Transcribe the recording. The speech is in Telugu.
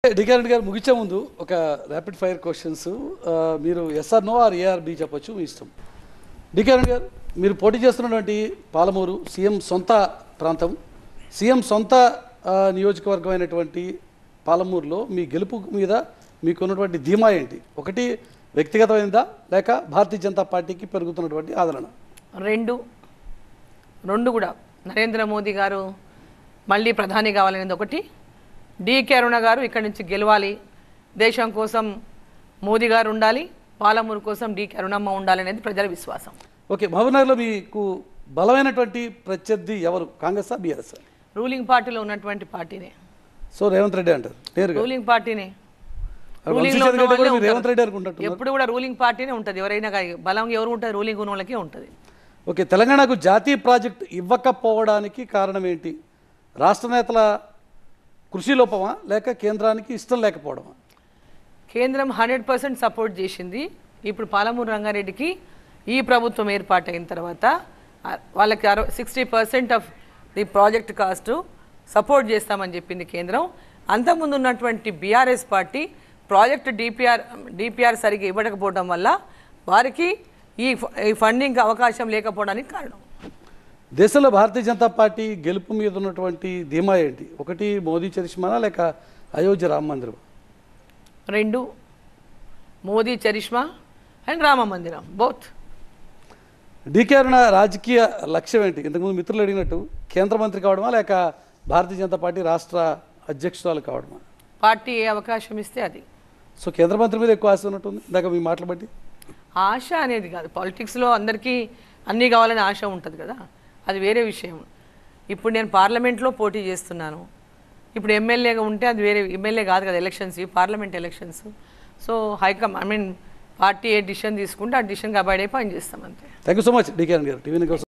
డికే రెడ్డి గారు ముగించే ముందు ఒక ర్యాపిడ్ ఫైర్ క్వశ్చన్స్ మీరు yes or no or A or B చెప్పొచ్చు మీ ఇష్టం డికే రెడ్డి గారు మీరు పోటీ చేస్తున్నటువంటి పాలమూరు సీఎం సొంత ప్రాంతం సీఎం సొంత ఆ, నియోజకవర్గం అయినటువంటి పాలమూరులో మీ గెలుపు మీద మీకున్నటువంటి ధీమా ఏంటి ఒకటి వ్యక్తిగతమైనదా లేక భారతీయ జనతా పార్టీకి పెరుగుతున్నటువంటి ఆదరణ రెండు రెండు కూడా నరేంద్ర మోదీ గారు మళ్ళీ ప్రధాని కావాలనేది ఒకటి డికే అరుణ గారు ఇక్కడి నుంచి గెలవాలి దేశం కోసం మోదీ గారు ఉండాలి పాలమూరు కోసం డికే అరుణమ్మ ఉండాలనేది ప్రజల విశ్వాసం ఓకే మహబూబ్నగర్లో మీకు బలమైనటువంటి ప్రత్యర్థి ఎవరు కాంగ్రెసా బీఆర్ఎస్ రూలింగ్ పార్టీలో ఉన్నటువంటి పార్టీనే సో రేవంత్ రెడ్డి అంటారు నేరుగా రూలింగ్ పార్టీనే అది రూలింగ్ వంశీ లో చంద్ర ఉన్న రెడ్డి కూడా వాళ్ళే మీరు రేవంత్ ఉంటారు. రెడ్డి అనుకుంటున్నారు ఎప్పుడు కూడా రూలింగ్ పార్టీనే ఉంటుంది ఎవరైనా కానీ బలం ఎవరు ఉంటుంది రూలింగ్ ఉన్న వాళ్ళకే ఉంటుంది ఓకే తెలంగాణకు జాతీయ ప్రాజెక్ట్ ఇవ్వకపోవడానికి కారణం ఏంటి రాష్ట్ర నేతల కృషి లోపమా లేక కేంద్రానికి ఇష్టం లేకపోవడమా కేంద్రం హండ్రెడ్ పర్సెంట్ సపోర్ట్ చేసింది ఇప్పుడు పాలమూరు రంగారెడ్డికి ఈ ప్రభుత్వం ఏర్పాటైన తర్వాత ఆ, వాళ్ళకి అరవై sixty percent of the project cost support చేస్తామని చెప్పింది కేంద్రం అంతకుముందు ఉన్నటువంటి BRS party project DPR DPR సరిగ్గా ఇవ్వకపోవడం వల్ల వారికి ఈ ఫ- ఈ ఫండింగ్ అవకాశం లేకపోవడానికి కారణం దేశంలో భారతీయ జనతా పార్టీ గెలుపు మీద ఉన్నటువంటి ధీమా ఏంటి ఒకటి మోదీ చరిష్మానా లేక అయోధ్య రామ మందిరం రెండు మోదీ చరిష్మా అండ్ రామ మందిరం బోత్ డీకే అరుణ రాజకీయ లక్ష్యం ఏంటి ఇంతకుముందు మిత్రులు అడిగినట్టు కేంద్ర మంత్రి కావడమా లేక భారతీయ జనతా పార్టీ రాష్ట్ర అధ్యక్షురాలు కావడమా పార్టీ ఏ అవకాశం ఇస్తే అది సో కేంద్ర మంత్రి మీద ఎక్కువ ఆశ ఉన్నట్టుంది ఇందాక మీ మాటలు బట్టి ఆశ అనేది కాదు పాలిటిక్స్లో అందరికీ అన్నీ కావాలని ఆశ ఉంటుంది కదా అది వేరే విషయం ఇప్పుడు నేను పార్లమెంట్లో పోటీ చేస్తున్నాను ఇప్పుడు ఎమ్మెల్యేగా ఉంటే అది వేరే ఎమ్మెల్యే కాదు కదా ఎలక్షన్స్ ఇవి పార్లమెంట్ ఎలక్షన్స్ సో హైకమ్ ఐ మీన్ పార్టీ ఏ డిసిషన్ తీసుకుంటే ఆ డిసిషన్కి అబాయిడ్ అయి పని చేస్తాం అంతే thank you so much DK Arun గారు టీవీ కోసం